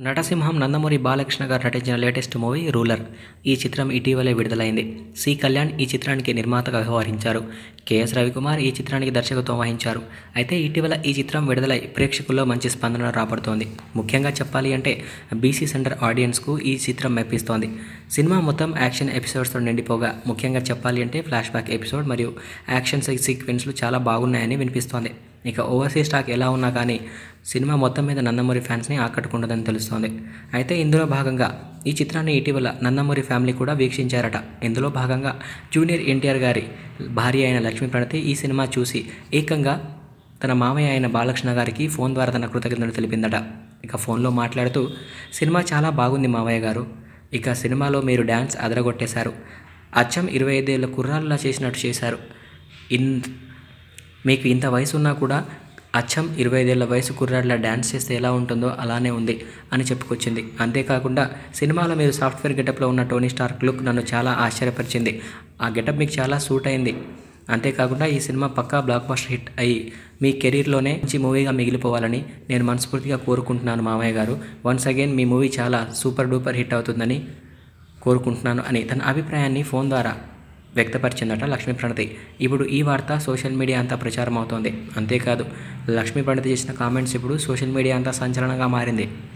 నటసింహం నందమూరి బాలకృష్ణ గారు నటించిన latest movie ruler ఈ చిత్రం ఇటీవలే విడుదలైంది సి కళ్యాణ్ ఈ చిత్రానికి నిర్మాతగా వ్యవహరించారు కెఎస్ రవికుమార్ ఈ చిత్రానికి దర్శకత్వం వహించారు అయితే ఇటీవల ఈ చిత్రం విడుదలై ప్రేక్షకుల్లో మంచి స్పందన రాబడుతోంది ముఖ్యంగా చెప్పాలి అంటే బీసీ సెంటర్ ఆడియన్స్కు ఈ చిత్రం మెప్పిస్తోంది సినిమా మొత్తం యాక్షన్ ఎపిసోడ్స్తో నిండిపోగా ముఖ్యంగా చెప్పాలి అంటే ఫ్లాష్ బ్యాక్ ఎపిసోడ్ మరియు యాక్షన్ సీక్వెన్స్లు చాలా బాగున్నాయని వినిపిస్తోంది ఇక ఓవర్సీస్ స్టాక్ ఎలా ఉన్నా కానీ సినిమా మొత్తం మీద నందమూరి ఫ్యాన్స్ని ఆకట్టుకుంటుందని తెలుస్తోంది అయితే ఇందులో భాగంగా ఈ చిత్రాన్ని ఇటీవల నందమూరి ఫ్యామిలీ కూడా వీక్షించారట ఇందులో భాగంగా జూనియర్ ఎన్టీఆర్ గారి భార్య అయిన లక్ష్మీ ప్రణతి ఈ సినిమా చూసి ఏకంగా తన మామయ్య అయిన బాలకృష్ణ గారికి ఫోన్ ద్వారా తన కృతజ్ఞతలు తెలిపిందట ఇక ఫోన్లో మాట్లాడుతూ సినిమా చాలా బాగుంది మామయ్య గారు ఇక సినిమాలో మీరు డ్యాన్స్ అదరగొట్టేశారు అచ్చం ఇరవై ఐదేళ్ల కుర్రాళ్ళలా చేసినట్టు చేశారు ఇన్ మీకు ఇంత వయసు ఉన్నా కూడా అచ్చం ఇరవై ఐదేళ్ల వయసు కుర్రాడిలా డ్యాన్స్ చేస్తే ఎలా ఉంటుందో అలానే ఉంది అని చెప్పుకొచ్చింది అంతేకాకుండా సినిమాలో మీరు సాఫ్ట్వేర్ గెటప్లో ఉన్న టోనీ స్టార్క్ లుక్ నన్ను చాలా ఆశ్చర్యపరిచింది ఆ గెటప్ మీకు చాలా సూట్ అయింది అంతేకాకుండా ఈ సినిమా పక్కా బ్లాక్ బస్టర్ హిట్ అయ్యి మీ కెరీర్లోనే మంచి మూవీగా మిగిలిపోవాలని నేను మనస్ఫూర్తిగా కోరుకుంటున్నాను మామయ్య గారు వన్స్ అగైన్ మీ మూవీ చాలా సూపర్ డూపర్ హిట్ అవుతుందని కోరుకుంటున్నాను అని తన అభిప్రాయాన్ని ఫోన్ ద్వారా వ్యక్తపరిచిందట లక్ష్మీ ప్రణతి ఇప్పుడు ఈ వార్త సోషల్ మీడియా అంతా ప్రచారం అవుతోంది అంతేకాదు లక్ష్మీ ప్రణతి చేసిన కామెంట్స్ ఇప్పుడు సోషల్ మీడియా అంతా సంచలనంగా మారింది